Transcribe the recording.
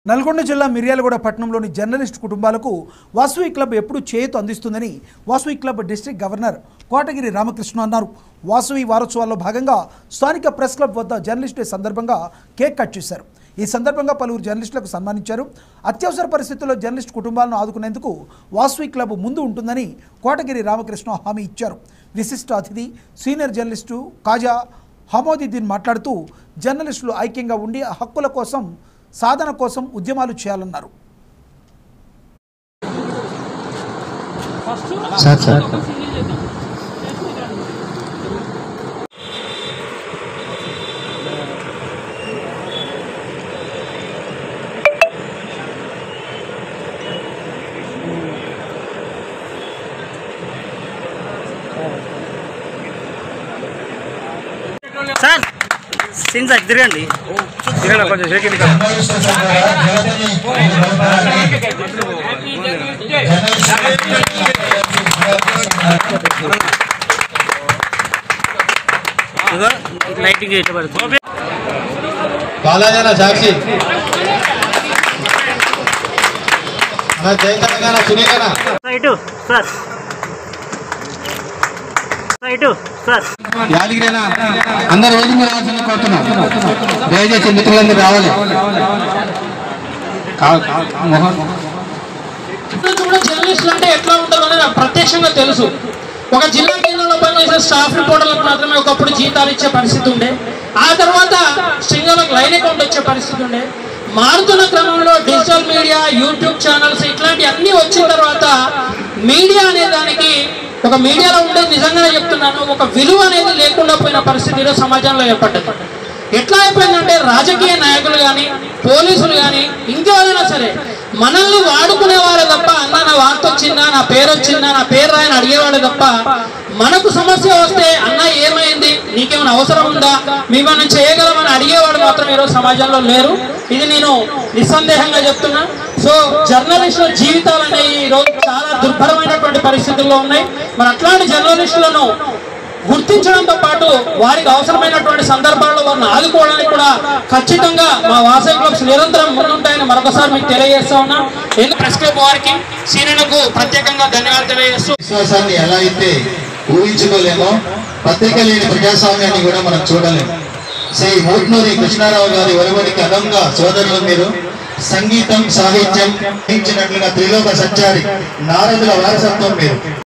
నల్గొండ జిల్లా మిర్యాలగూడ పట్టణంలోని జర్నలిస్ట్ కుటుంబాలకు వాసవి క్లబ్ ఎప్పుడు చేయూత అందిస్తుందని Vasavi club district governor Kotagiri Ramakrishna అన్నారు వాసవి వారోత్సవాల్లో భాగంగా స్థానిక ప్రెస్ క్లబ్ వద్ద జర్నలిస్ట్ డే సందర్భంగా కేక్ కట్ చేశారు ఈ సందర్భంగా పలువురు జర్నలిస్టులకు సన్మానించారు అత్యవసర పరిస్థితుల్లో జర్నలిస్ట్ కుటుంబాలను ఆదుకునేందుకు వాసవి క్లబ్ ముందు ఉంటుందని కోటగిరి రామకృష్ణ హామీ ఇచ్చారు విశిష్ట అతిథి సీనియర్ జర్నలిస్టు కాజా హమోదుద్దీన్ మాట్లాడుతూ జర్నలిస్టులు ఐక్యంగా ఉండి హక్కుల కోసం సాధన కోసం ఉద్యమాలు చేయాలన్నారు sir sir sir scene sir తిరగండి తిరగండి కొంచెం షేక్ ఇది ఇదిగో లైటింగ్ ఇట్లా పడుతుంది బాలాజన సాక్షి అన్న జయకరణ సునీకరణ ఇటు సార్ ఇటు సార్ యాదగిరినా అందరు రోజు మీరు రావాల్సింది కోరుతున్నాం దయచేసి మిత్రులందరూ రావాలి కా- కా- మోహన్ ఇప్పుడు కూడా జర్నలిస్టులు అంటే ఎట్లా ఉంటారో అనేది నాకు ప్రత్యక్షంగా తెలుసు ఒక జిల్లా కేంద్రంలో పనిచేసే స్టాఫ్ రిపోర్టర్లకు మాత్రమే ఒకప్పుడు జీతాలు ఇచ్చే పరిస్థితి ఉండే ఆ తర్వాత స్ట్రింగర్లకు లైన్ అకౌంట్ వచ్చే పరిస్థితి ఉండే మారుతున్న క్రమంలో డిజిటల్ మీడియా యూట్యూబ్ ఛానల్స్ ఇట్లాంటి అన్ని వచ్చిన తర్వాత మీడియా అనే దానికి ఒక మీడియాలో ఉండేది నిజంగానే చెప్తున్నాను ఒక విలువ అనేది లేకుండా పోయిన పరిస్థితి ఈరోజు సమాజంలో ఏర్పడ్డది ఎట్లా అయిపోయిందంటే రాజకీయ నాయకులు కానీ పోలీసులు కానీ ఇంకెవరైనా సరే మనల్ని వాడుకునేవారే తప్ప అన్న నా వార్త వచ్చిందా నా పేరు వచ్చిందా నా పేరు రాయని అడిగేవాడే తప్ప మనకు సమస్య వస్తే అన్న ఏమైంది నీకేమైనా అవసరం ఉందా మేమన్నా చేయగలమని అడిగేవాడు మాత్రం ఈరోజు సమాజంలో లేరు ఇది నేను నిస్సందేహంగా చెప్తున్నా సో జర్నలిస్టుల జీవితాలు అనేవి ఈరోజు చాలా దుర్భరమైనటువంటి పరిస్థితుల్లో ఉన్నాయి మరి అట్లాంటి జర్నలిస్టులను గుర్తించడంతో పాటు వారికి అవసరమైనటువంటి సందర్భాల్లో వారిని ఆదుకోవడానికి కూడా ఖచ్చితంగా మా వాసవి క్లబ్స్ నిరంతరం ముందుంటాయని మరొకసారి మీకు తెలియజేస్తా ఉన్నా ఎందుకు ప్రెస్ క్లబ్ వారికి సీనియర్లకు ప్రత్యేకంగా ధన్యవాదాలు తెలియజేస్తూ విశ్వాసాన్ని ఎలా అయితే ఊహించుకోలేమో పత్రిక లేని ప్రజాస్వామ్యాన్ని కూడా మనం చూడలేము శ్రీ మూట్నూరి కృష్ణారావు గారి ఒరవడికి అదంగా సోదరులు మీరు సంగీతం సాహిత్యం ఇచ్చినట్లుగా త్రిలోక సచ్చారి నారదుల వారసత్వం మీరు